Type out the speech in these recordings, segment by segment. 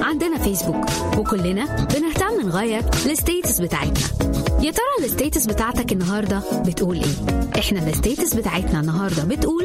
عندنا فيسبوك وكلنا بنهتم نغير الستيتس بتاعتنا يا ترى الستيتس بتاعتك النهارده بتقول ايه احنا الستيتس بتاعتنا النهارده بتقول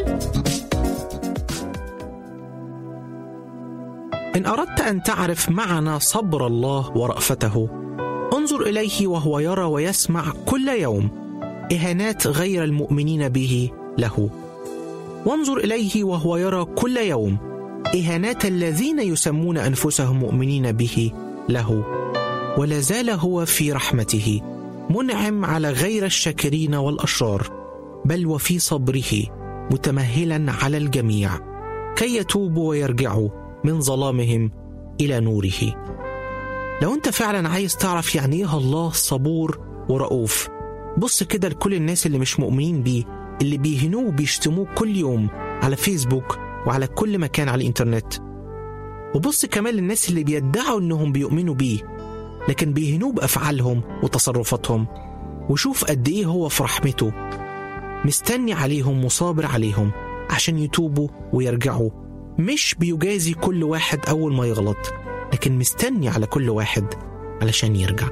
إن أردت أن تعرف معنى صبر الله ورأفته انظر إليه وهو يرى ويسمع كل يوم إهانات غير المؤمنين به له وانظر إليه وهو يرى كل يوم إهانات الذين يسمون أنفسهم مؤمنين به له ولا زال هو في رحمته منعم على غير الشاكرين والأشرار بل وفي صبره متمهلا على الجميع كي يتوبوا ويرجعوا من ظلامهم الى نوره. لو انت فعلا عايز تعرف يعني ايه الله صبور ورؤوف بص كده لكل الناس اللي مش مؤمنين بيه اللي بيهنوه وبيشتموه كل يوم على فيسبوك وعلى كل مكان على الانترنت. وبص كمان للناس اللي بيدعوا انهم بيؤمنوا بيه لكن بيهنوه بافعالهم وتصرفاتهم وشوف قد ايه هو في رحمته مستني عليهم وصابر عليهم عشان يتوبوا ويرجعوا مش بيجازي كل واحد أول ما يغلط لكن مستني على كل واحد علشان يرجع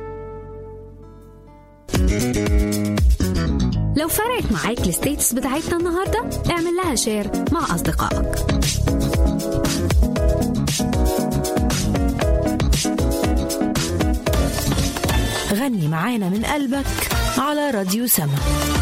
لو فرقت معاك الستيتس بتاعتنا النهارده اعمل لها شير مع اصدقائك غني معانا من قلبك على راديو سما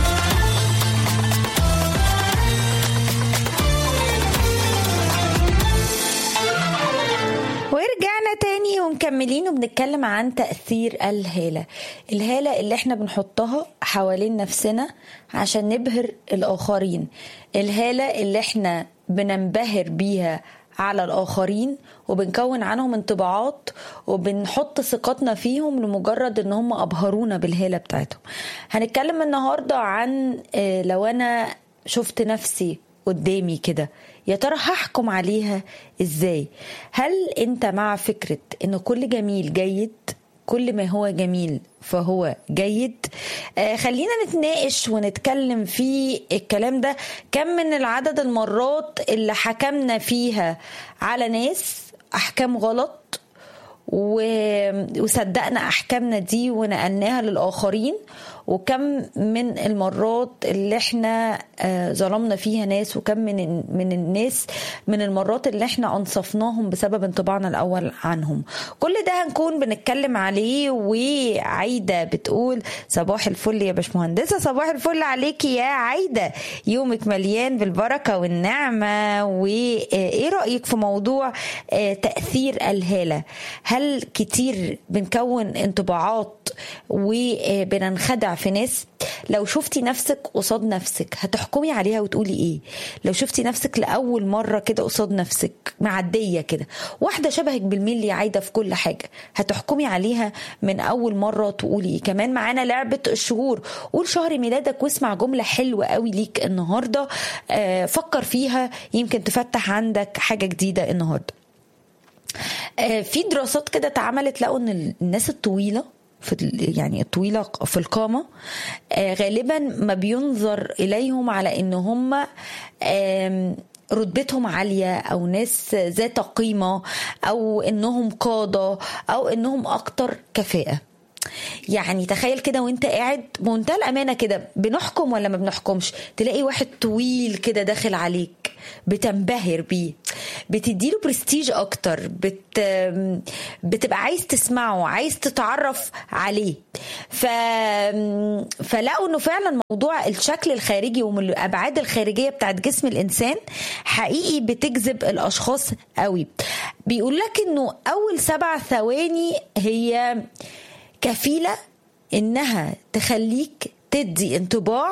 ورجعنا تاني ومكملين وبنتكلم عن تأثير الهالة الهالة اللي احنا بنحطها حوالين نفسنا عشان نبهر الآخرين الهالة اللي احنا بننبهر بيها على الآخرين وبنكون عنهم انطباعات وبنحط ثقتنا فيهم لمجرد ان هم أبهرونا بالهالة بتاعتهم هنتكلم النهاردة عن آه، لو أنا شفت نفسي قدامي كده يا ترى هحكم عليها ازاي هل انت مع فكرة ان كل جميل جيد كل ما هو جميل فهو جيد آه خلينا نتناقش ونتكلم في الكلام ده كم من العدد المرات اللي حكمنا فيها على ناس احكام غلط و- وصدقنا احكامنا دي ونقلناها للاخرين وكم من المرات اللي احنا آه، ظلمنا فيها ناس وكم من من الناس من المرات اللي احنا انصفناهم بسبب انطباعنا الاول عنهم كل ده هنكون بنتكلم عليه وعايده بتقول صباح الفل يا باشمهندسه صباح الفل عليكي يا عايده يومك مليان بالبركه والنعمه وايه رايك في موضوع آه، تاثير الهاله هل كتير بنكون انطباعات وبننخدع في ناس لو شفتي نفسك قصاد نفسك هتحكمي عليها وتقولي ايه لو شفتي نفسك لاول مره كده قصاد نفسك معديه كده واحده شبهك بالملي عايده في كل حاجه هتحكمي عليها من اول مره تقولي ايه كمان معانا لعبه الشهور قول شهر ميلادك واسمع جمله حلوه قوي ليك النهارده آه فكر فيها يمكن تفتح عندك حاجه جديده النهارده آه، في دراسات كده اتعملت لقوا ان الناس الطويله في ال- يعني الطويله في القامه آه، غالبا ما بينظر اليهم على ان هم آم، رتبتهم عالية أو ناس ذات قيمة أو إنهم قادة أو إنهم أكتر كفاءة يعني تخيل كده وانت قاعد بمنتهى الامانه كده بنحكم ولا ما بنحكمش تلاقي واحد طويل كده داخل عليك بتنبهر بيه بتديله برستيج اكتر بت بتبقى عايز تسمعه عايز تتعرف عليه ف فلقوا انه فعلا موضوع الشكل الخارجي والابعاد الخارجيه بتاعت جسم الانسان حقيقي بتجذب الاشخاص قوي بيقول لك انه اول سبع ثواني هي كفيله انها تخليك تدي انطباع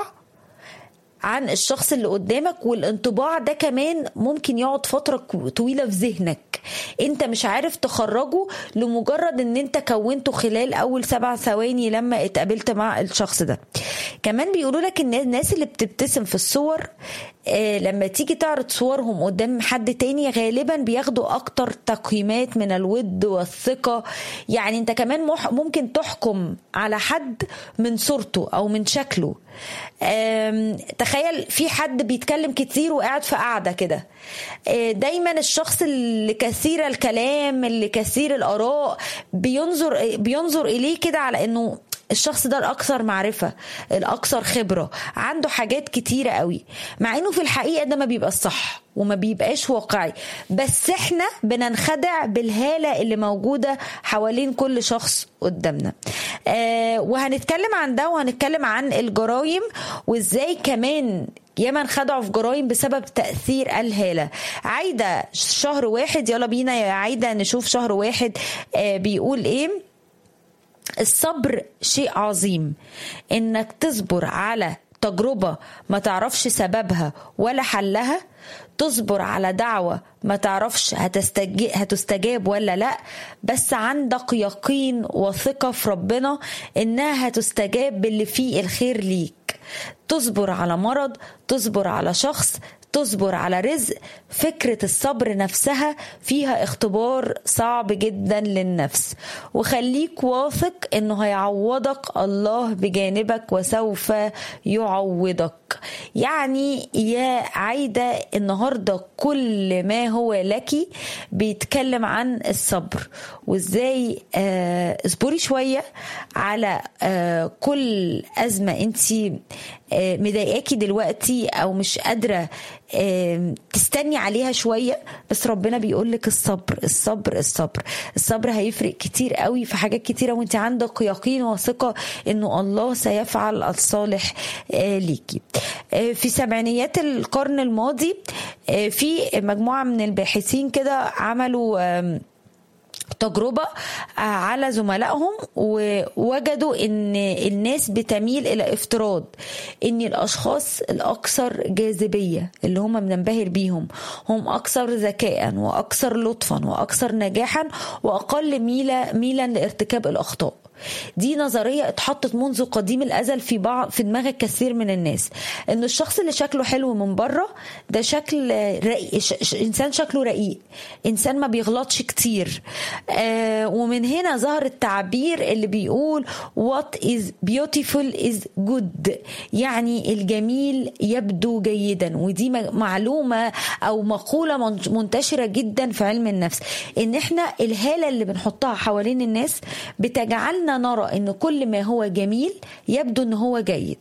عن الشخص اللي قدامك والانطباع ده كمان ممكن يقعد فترة طويلة في ذهنك انت مش عارف تخرجه لمجرد ان انت كونته خلال اول سبع ثواني لما اتقابلت مع الشخص ده كمان بيقولوا لك ان الناس اللي بتبتسم في الصور آه لما تيجي تعرض صورهم قدام حد تاني غالبا بياخدوا اكتر تقييمات من الود والثقة يعني انت كمان مح ممكن تحكم على حد من صورته او من شكله تخيل تخيل في حد بيتكلم كتير وقاعد في قاعده كده آه، دايما الشخص اللي كثير الكلام اللي كثير الاراء بينظر بينظر اليه كده على انه الشخص ده الاكثر معرفه الاكثر خبره عنده حاجات كتيره قوي مع انه في الحقيقه ده ما بيبقى الصح وما بيبقاش واقعي بس احنا بننخدع بالهاله اللي موجوده حوالين كل شخص قدامنا آه وهنتكلم عن ده وهنتكلم عن الجرايم وازاي كمان ياما انخدعوا في جرائم بسبب تأثير الهالة عايدة شهر واحد يلا بينا يا عايدة نشوف شهر واحد آه بيقول ايه الصبر شيء عظيم انك تصبر على تجربة ما تعرفش سببها ولا حلها تصبر على دعوة ما تعرفش هتستجي هتستجاب ولا لا بس عندك يقين وثقة في ربنا انها هتستجاب باللي فيه الخير ليك تصبر على مرض تصبر على شخص تصبر على رزق فكرة الصبر نفسها فيها اختبار صعب جدا للنفس وخليك واثق انه هيعوضك الله بجانبك وسوف يعوضك يعني يا عايدة النهاردة كل ما هو لك بيتكلم عن الصبر وازاي آه اصبري شوية على آه كل أزمة انت آه مضايقاكي دلوقتي او مش قادرة تستني عليها شوية بس ربنا بيقول لك الصبر الصبر الصبر الصبر هيفرق كتير قوي في حاجات كتيرة وانت عندك يقين وثقة انه الله سيفعل الصالح ليكي في سبعينيات القرن الماضي في مجموعة من الباحثين كده عملوا تجربة على زملائهم ووجدوا ان الناس بتميل الى افتراض ان الاشخاص الاكثر جاذبية اللي هم بننبهر بيهم هم اكثر ذكاء واكثر لطفا واكثر نجاحا واقل ميلا ميلا لارتكاب الاخطاء دي نظرية اتحطت منذ قديم الأزل في بعض في دماغ الكثير من الناس إن الشخص اللي شكله حلو من بره ده شكل رقيق ش... إنسان شكله رقيق إنسان ما بيغلطش كتير آه ومن هنا ظهر التعبير اللي بيقول what is beautiful is good يعني الجميل يبدو جيدا ودي معلومة أو مقولة منتشرة جدا في علم النفس إن إحنا الهالة اللي بنحطها حوالين الناس بتجعلنا خلينا نرى ان كل ما هو جميل يبدو ان هو جيد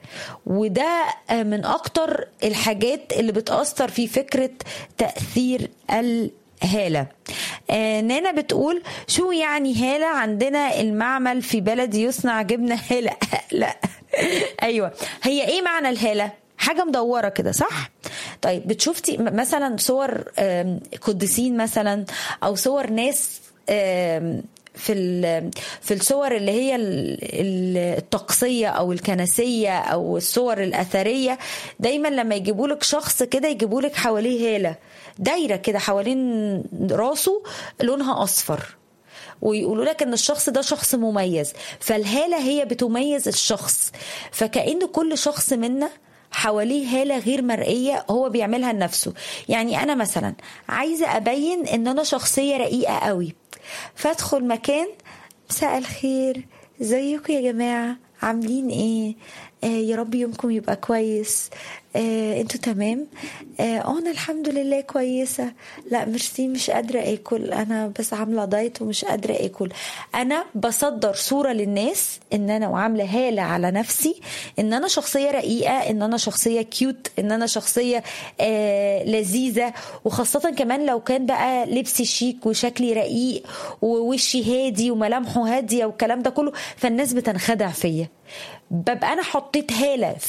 وده من اكتر الحاجات اللي بتاثر في فكره تاثير الهاله آه نانا بتقول شو يعني هالة عندنا المعمل في بلدي يصنع جبنة هالة لا أيوة هي إيه معنى الهالة حاجة مدورة كده صح طيب بتشوفتي مثلا صور قديسين مثلا أو صور ناس في في الصور اللي هي الطقسيه او الكنسيه او الصور الاثريه دايما لما يجيبوا لك شخص كده يجيبوا لك حواليه هاله دايره كده حوالين راسه لونها اصفر ويقولوا لك ان الشخص ده شخص مميز فالهاله هي بتميز الشخص فكأن كل شخص منا حواليه هالة غير مرئية هو بيعملها لنفسه يعني أنا مثلا عايزة أبين إن أنا شخصية رقيقة قوي فادخل مكان مساء الخير ازيكم يا جماعة عاملين ايه آه يا رب يومكم يبقى كويس آه انتوا تمام اه انا الحمد لله كويسه لا ميرسي مش قادره اكل انا بس عامله دايت ومش قادره اكل انا بصدر صوره للناس ان انا وعامله هاله على نفسي ان انا شخصيه رقيقه ان انا شخصيه كيوت ان انا شخصيه آه لذيذه وخاصه كمان لو كان بقى لبسي شيك وشكلي رقيق ووشي هادي وملامحه هاديه والكلام ده كله فالناس بتنخدع فيا ببقى انا حطيت هاله